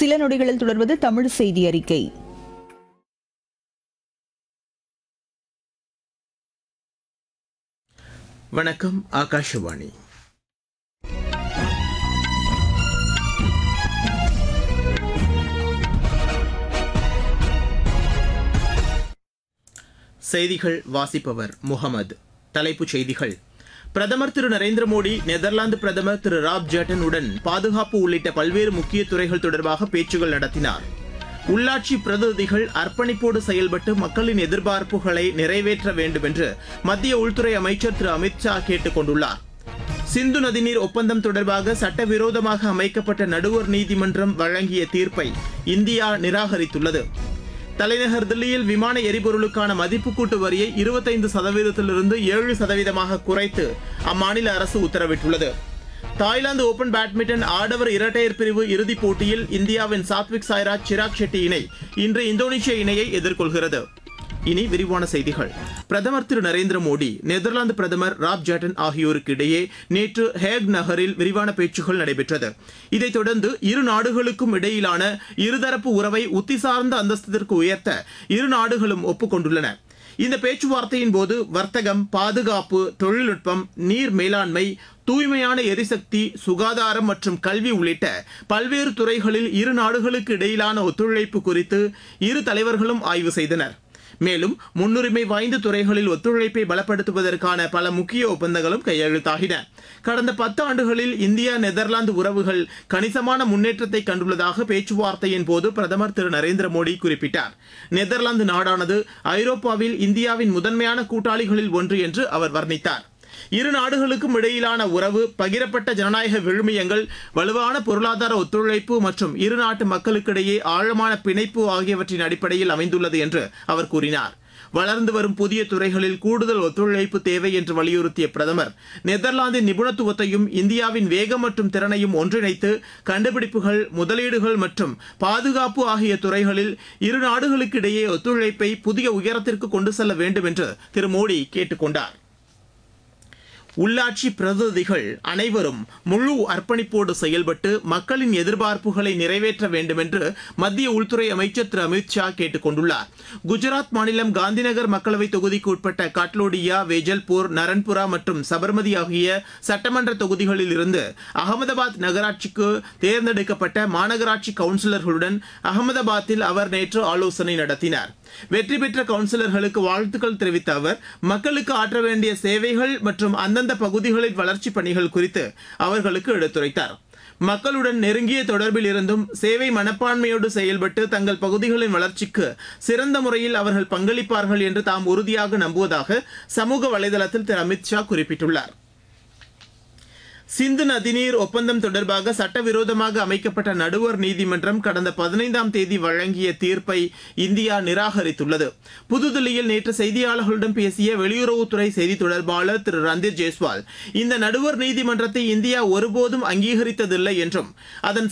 சில நொடிகளில் தொடர்வது தமிழ் செய்தி அறிக்கை வணக்கம் ஆகாஷவாணி செய்திகள் வாசிப்பவர் முகமது தலைப்புச் செய்திகள் பிரதமர் திரு நரேந்திர மோடி நெதர்லாந்து பிரதமர் திரு ராப் ஜேட்டன் உடன் பாதுகாப்பு உள்ளிட்ட பல்வேறு முக்கிய துறைகள் தொடர்பாக பேச்சுகள் நடத்தினார் உள்ளாட்சி பிரதிநிதிகள் அர்ப்பணிப்போடு செயல்பட்டு மக்களின் எதிர்பார்ப்புகளை நிறைவேற்ற வேண்டும் என்று மத்திய உள்துறை அமைச்சர் திரு அமித்ஷா கேட்டுக் கொண்டுள்ளார் சிந்து நதிநீர் ஒப்பந்தம் தொடர்பாக சட்டவிரோதமாக அமைக்கப்பட்ட நடுவர் நீதிமன்றம் வழங்கிய தீர்ப்பை இந்தியா நிராகரித்துள்ளது தலைநகர் தில்லியில் விமான எரிபொருளுக்கான மதிப்பு கூட்டு வரியை இருபத்தைந்து சதவீதத்திலிருந்து ஏழு சதவீதமாக குறைத்து அம்மாநில அரசு உத்தரவிட்டுள்ளது தாய்லாந்து ஓபன் பேட்மிண்டன் ஆடவர் இரட்டையர் பிரிவு இறுதிப் போட்டியில் இந்தியாவின் சாத்விக் சாய்ராஜ் சிராக் ஷெட்டி இணை இன்று இந்தோனேஷிய இணையை எதிர்கொள்கிறது இனி விரிவான செய்திகள் பிரதமர் திரு நரேந்திர மோடி நெதர்லாந்து பிரதமர் ராப் ஜாட்டன் ஆகியோருக்கு இடையே நேற்று ஹேக் நகரில் விரிவான பேச்சுகள் நடைபெற்றது இதைத் தொடர்ந்து இரு நாடுகளுக்கும் இடையிலான இருதரப்பு உறவை உத்தி சார்ந்த அந்தஸ்திற்கு உயர்த்த இரு நாடுகளும் ஒப்புக்கொண்டுள்ளன இந்த பேச்சுவார்த்தையின் போது வர்த்தகம் பாதுகாப்பு தொழில்நுட்பம் நீர் மேலாண்மை தூய்மையான எரிசக்தி சுகாதாரம் மற்றும் கல்வி உள்ளிட்ட பல்வேறு துறைகளில் இரு நாடுகளுக்கு இடையிலான ஒத்துழைப்பு குறித்து இரு தலைவர்களும் ஆய்வு செய்தனர் மேலும் முன்னுரிமை வாய்ந்த துறைகளில் ஒத்துழைப்பை பலப்படுத்துவதற்கான பல முக்கிய ஒப்பந்தங்களும் கையெழுத்தாகின கடந்த பத்து ஆண்டுகளில் இந்தியா நெதர்லாந்து உறவுகள் கணிசமான முன்னேற்றத்தை கண்டுள்ளதாக பேச்சுவார்த்தையின் போது பிரதமர் திரு நரேந்திர மோடி குறிப்பிட்டார் நெதர்லாந்து நாடானது ஐரோப்பாவில் இந்தியாவின் முதன்மையான கூட்டாளிகளில் ஒன்று என்று அவர் வர்ணித்தார் இரு நாடுகளுக்கும் இடையிலான உறவு பகிரப்பட்ட ஜனநாயக விழுமியங்கள் வலுவான பொருளாதார ஒத்துழைப்பு மற்றும் இரு நாட்டு மக்களுக்கிடையே ஆழமான பிணைப்பு ஆகியவற்றின் அடிப்படையில் அமைந்துள்ளது என்று அவர் கூறினார் வளர்ந்து வரும் புதிய துறைகளில் கூடுதல் ஒத்துழைப்பு தேவை என்று வலியுறுத்திய பிரதமர் நெதர்லாந்தின் நிபுணத்துவத்தையும் இந்தியாவின் வேகம் மற்றும் திறனையும் ஒன்றிணைத்து கண்டுபிடிப்புகள் முதலீடுகள் மற்றும் பாதுகாப்பு ஆகிய துறைகளில் இரு நாடுகளுக்கிடையே ஒத்துழைப்பை புதிய உயரத்திற்கு கொண்டு செல்ல வேண்டும் என்று திரு மோடி கேட்டுக் கொண்டார் உள்ளாட்சி பிரதிநிதிகள் அனைவரும் முழு அர்ப்பணிப்போடு செயல்பட்டு மக்களின் எதிர்பார்ப்புகளை நிறைவேற்ற வேண்டும் என்று மத்திய உள்துறை அமைச்சர் திரு அமித்ஷா கேட்டுக் கொண்டுள்ளார் குஜராத் மாநிலம் காந்திநகர் மக்களவைத் தொகுதிக்கு உட்பட்ட காட்லோடியா வேஜல்பூர் நரன்புரா மற்றும் சபர்மதி ஆகிய சட்டமன்ற தொகுதிகளில் இருந்து அகமதாபாத் நகராட்சிக்கு தேர்ந்தெடுக்கப்பட்ட மாநகராட்சி கவுன்சிலர்களுடன் அகமதாபாத்தில் அவர் நேற்று ஆலோசனை நடத்தினார் வெற்றி பெற்ற கவுன்சிலர்களுக்கு வாழ்த்துக்கள் தெரிவித்த அவர் மக்களுக்கு ஆற்ற வேண்டிய சேவைகள் மற்றும் அந்தந்த பகுதிகளின் வளர்ச்சிப் பணிகள் குறித்து அவர்களுக்கு எடுத்துரைத்தார் மக்களுடன் நெருங்கிய தொடர்பில் இருந்தும் சேவை மனப்பான்மையோடு செயல்பட்டு தங்கள் பகுதிகளின் வளர்ச்சிக்கு சிறந்த முறையில் அவர்கள் பங்களிப்பார்கள் என்று தாம் உறுதியாக நம்புவதாக சமூக வலைதளத்தில் திரு அமித்ஷா குறிப்பிட்டுள்ளார் சிந்து நதிநீர் ஒப்பந்தம் தொடர்பாக சட்டவிரோதமாக அமைக்கப்பட்ட நடுவர் நீதிமன்றம் கடந்த பதினைந்தாம் தேதி வழங்கிய தீர்ப்பை இந்தியா நிராகரித்துள்ளது புதுதில்லியில் நேற்று செய்தியாளர்களிடம் பேசிய வெளியுறவுத்துறை செய்தி தொடர்பாளர் திரு ரந்தீர் ஜெய்ஸ்வால் இந்த நடுவர் நீதிமன்றத்தை இந்தியா ஒருபோதும் அங்கீகரித்ததில்லை என்றும் அதன்